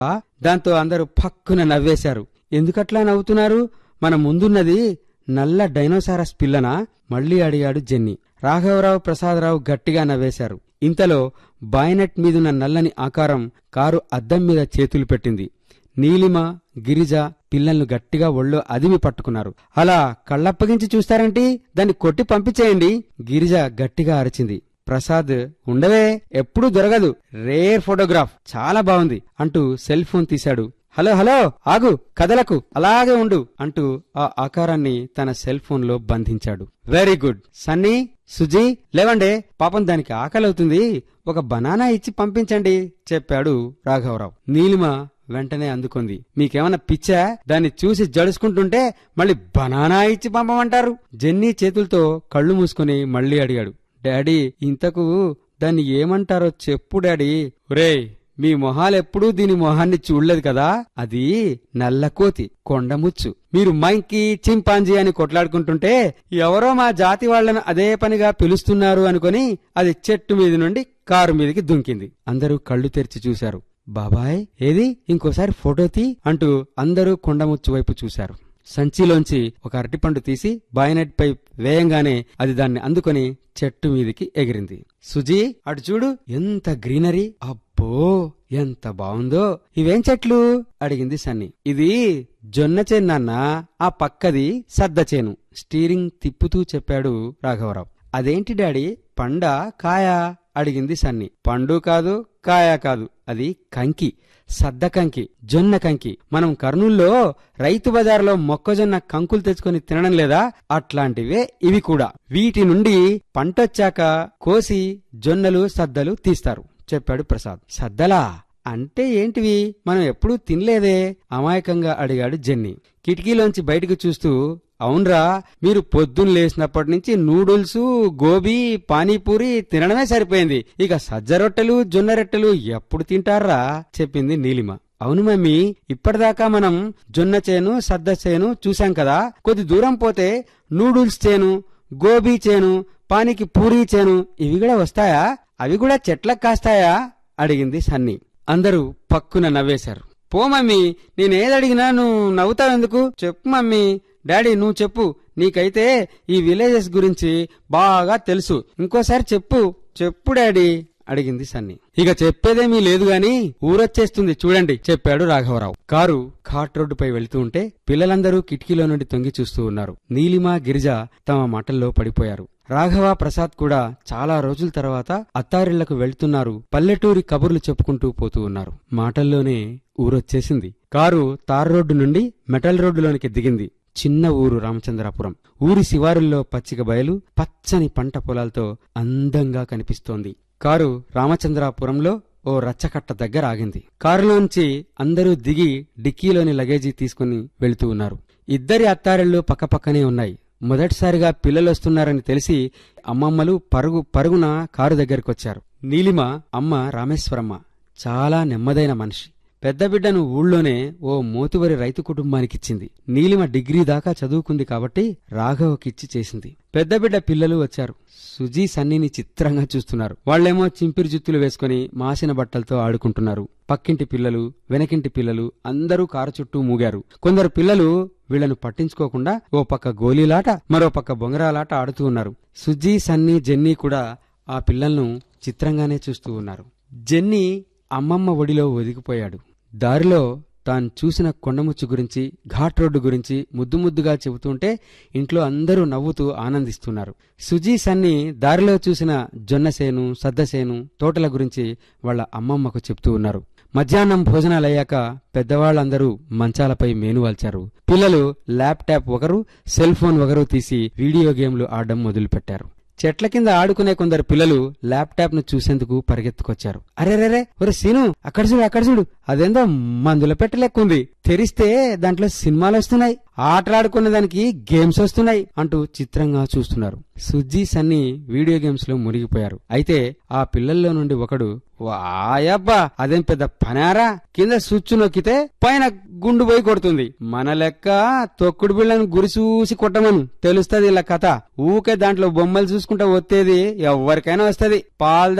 దాంతో అందరూ పక్కున నవ్వేశారు ఎందుకట్లా నవ్వుతున్నారు మన ముందున్నది నల్ల డైనోసారస్ పిల్లనా మళ్ళీ అడిగాడు జెన్నీ రాఘవరావు ప్రసాదరావు గట్టిగా నవ్వేశారు ఇంతలో బాయినెట్ మీదున్న నల్లని ఆకారం కారు అద్దం మీద చేతులు పెట్టింది నీలిమ గిరిజ పిల్లల్ని గట్టిగా ఒళ్ళో అదిమి పట్టుకున్నారు అలా కళ్ళప్పగించి చూస్తారేంటి దాన్ని కొట్టి పంపించేయండి గిరిజ గట్టిగా అరిచింది ప్రసాద్ ఉండవే ఎప్పుడూ దొరకదు రేర్ ఫోటోగ్రాఫ్ చాలా బాగుంది అంటూ సెల్ ఫోన్ తీశాడు హలో హలో ఆగు కదలకు అలాగే ఉండు అంటూ ఆ ఆకారాన్ని తన సెల్ ఫోన్ లో బంధించాడు వెరీ గుడ్ సన్నీ సుజీ లేవండే పాపం దానికి ఆకలవుతుంది ఒక బనానా ఇచ్చి పంపించండి చెప్పాడు రాఘవరావు నీలిమ వెంటనే అందుకుంది మీకేమన్నా పిచ్చా దాన్ని చూసి జడుచుకుంటుంటే మళ్ళీ బనానా ఇచ్చి పంపమంటారు జెన్నీ చేతులతో కళ్ళు మూసుకుని మళ్ళీ అడిగాడు డాడీ ఇంతకు దాన్ని ఏమంటారో చెప్పు డాడీ ఒరేయ్ మీ మొహాలెప్పుడూ దీని మొహాన్ని చూడలేదు కదా అది నల్లకోతి కొండముచ్చు మీరు మైంకి చింపాంజీ అని కొట్లాడుకుంటుంటే ఎవరో మా జాతి వాళ్ళను అదే పనిగా పిలుస్తున్నారు అనుకొని అది చెట్టు మీద నుండి కారు మీదకి దుంకింది అందరూ కళ్ళు తెరిచి చూశారు బాబాయ్ ఏది ఇంకోసారి ఫోటో తీ అంటూ అందరూ కొండముచ్చు వైపు చూశారు సంచిలోంచి ఒక అరటిపండు తీసి బాయినెట్ పై వేయంగానే అది దాన్ని అందుకొని చెట్టు మీదికి ఎగిరింది సుజీ అటు చూడు ఎంత గ్రీనరీ అబ్బో ఎంత బావుందో ఇవేం చెట్లు అడిగింది సన్ని ఇది జొన్న చేను నాన్న ఆ పక్కది సద్ద చేను స్టీరింగ్ తిప్పుతూ చెప్పాడు రాఘవరావు అదేంటి డాడీ పండ కాయా అడిగింది సన్ని పండు కాదు కాయ కాదు అది కంకి సద్ద కంకి జొన్న కంకి మనం కర్నూల్లో రైతు బజార్లో మొక్కజొన్న కంకులు తెచ్చుకొని తినడం లేదా అట్లాంటివే ఇవి కూడా వీటి నుండి పంటొచ్చాక కోసి జొన్నలు సద్దలు తీస్తారు చెప్పాడు ప్రసాద్ సద్దలా అంటే ఏంటివి మనం ఎప్పుడూ తినలేదే అమాయకంగా అడిగాడు జెన్నీ కిటికీలోంచి బయటకు చూస్తూ అవునరా మీరు పొద్దున్న లేచినప్పటి నుంచి నూడిల్స్ గోబీ పానీపూరి తినడమే సరిపోయింది ఇక సజ్జ రొట్టెలు జొన్న రొట్టెలు ఎప్పుడు తింటారా చెప్పింది నీలిమ అవును మమ్మీ ఇప్పటిదాకా మనం జొన్న చేను సద్ద చేను చూశాం కదా కొద్ది దూరం పోతే నూడిల్స్ చేను గోబీ చేను పానికి పూరీ చేను ఇవి కూడా వస్తాయా అవి కూడా చెట్లకు కాస్తాయా అడిగింది సన్నీ అందరూ పక్కున నవ్వేశారు పో మమ్మీ నేనేదడిగినా నువ్వు నవ్వుతావెందుకు చెప్పు మమ్మీ డాడీ నువ్వు చెప్పు నీకైతే ఈ విలేజెస్ గురించి బాగా తెలుసు ఇంకోసారి చెప్పు చెప్పు డాడీ అడిగింది సన్ని ఇక చెప్పేదేమీ లేదు గాని ఊరొచ్చేస్తుంది చూడండి చెప్పాడు రాఘవరావు కారు ఘాట్ రోడ్డుపై వెళ్తూ ఉంటే పిల్లలందరూ కిటికీలో నుండి తొంగి చూస్తూ ఉన్నారు నీలిమ గిరిజ తమ మాటల్లో పడిపోయారు రాఘవ ప్రసాద్ కూడా చాలా రోజుల తర్వాత అత్తారిళ్లకు వెళ్తున్నారు పల్లెటూరి కబుర్లు చెప్పుకుంటూ పోతూ ఉన్నారు మాటల్లోనే ఊరొచ్చేసింది కారు తార్ రోడ్డు నుండి మెటల్ రోడ్డులోనికి దిగింది చిన్న ఊరు రామచంద్రాపురం ఊరి శివారుల్లో పచ్చిక బయలు పచ్చని పంట పొలాలతో అందంగా కనిపిస్తోంది కారు రామచంద్రాపురంలో ఓ రచ్చకట్ట దగ్గర ఆగింది కారులోంచి అందరూ దిగి డిక్కీలోని లగేజీ తీసుకుని వెళుతూ ఉన్నారు ఇద్దరి అత్తారిళ్లు పక్కపక్కనే ఉన్నాయి మొదటిసారిగా పిల్లలొస్తున్నారని తెలిసి అమ్మమ్మలు పరుగు పరుగున కారు దగ్గరకొచ్చారు నీలిమ అమ్మ రామేశ్వరమ్మ చాలా నెమ్మదైన మనిషి పెద్ద బిడ్డను ఊళ్ళోనే ఓ మోతువరి రైతు కుటుంబానికిచ్చింది నీలిమ డిగ్రీ దాకా చదువుకుంది కాబట్టి రాఘవకిచ్చి చేసింది పెద్ద బిడ్డ పిల్లలు వచ్చారు సుజీ సన్నీని చిత్రంగా చూస్తున్నారు వాళ్లేమో చింపిరి జుత్తులు వేసుకుని మాసిన బట్టలతో ఆడుకుంటున్నారు పక్కింటి పిల్లలు వెనకింటి పిల్లలు అందరూ కారు చుట్టూ మూగారు కొందరు పిల్లలు వీళ్లను పట్టించుకోకుండా ఓ పక్క గోలీలాట మరో పక్క బొంగరాలాట ఆడుతూ ఉన్నారు సుజీ సన్నీ జెన్నీ కూడా ఆ పిల్లలను చిత్రంగానే చూస్తూ ఉన్నారు జెన్నీ అమ్మమ్మ ఒడిలో ఒదిగిపోయాడు దారిలో తాను చూసిన కొండముచ్చు గురించి ఘాట్ రోడ్డు గురించి ముద్దు ముద్దుగా చెబుతుంటే ఇంట్లో అందరూ నవ్వుతూ ఆనందిస్తున్నారు సుజీ సన్ని దారిలో చూసిన జొన్నసేను సద్దసేను తోటల గురించి వాళ్ళ అమ్మమ్మకు చెప్తూ ఉన్నారు మధ్యాహ్నం భోజనాలయ్యాక పెద్దవాళ్ళందరూ మంచాలపై మేనువాల్చారు పిల్లలు ల్యాప్టాప్ ఒకరు సెల్ ఫోన్ ఒకరు తీసి వీడియో గేమ్లు ఆడడం మొదలుపెట్టారు చెట్ల కింద ఆడుకునే కొందరు పిల్లలు ల్యాప్టాప్ ను చూసేందుకు పరిగెత్తుకొచ్చారు అరేరేరే ఒరే సీను అక్కడ చూడు అక్కడ చూడు అదేందో మందుల పెట్టలేకుంది తెరిస్తే దాంట్లో సినిమాలు వస్తున్నాయి ఆటలాడుకునే దానికి గేమ్స్ వస్తున్నాయి అంటూ చిత్రంగా చూస్తున్నారు సుజ్జీ సన్ని వీడియో గేమ్స్ లో మునిగిపోయారు అయితే ఆ పిల్లల్లో నుండి ఒకడు వాయబ్బా అదేం పెద్ద పనారా కింద స్విచ్ నొక్కితే పైన గుండు పోయి కొడుతుంది మన లెక్క తొక్కుడు బిళ్ళను గురి చూసి కొట్టమను తెలుస్తది ఇలా కథ ఊకే దాంట్లో బొమ్మలు చూసుకుంటా వచ్చేది ఎవరికైనా వస్తది పాలు తాగే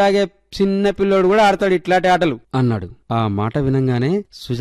చిన్న పిల్లోడు కూడా ఆడతాడు ఇట్లాంటి ఆటలు అన్నాడు ఆ మాట వినంగానే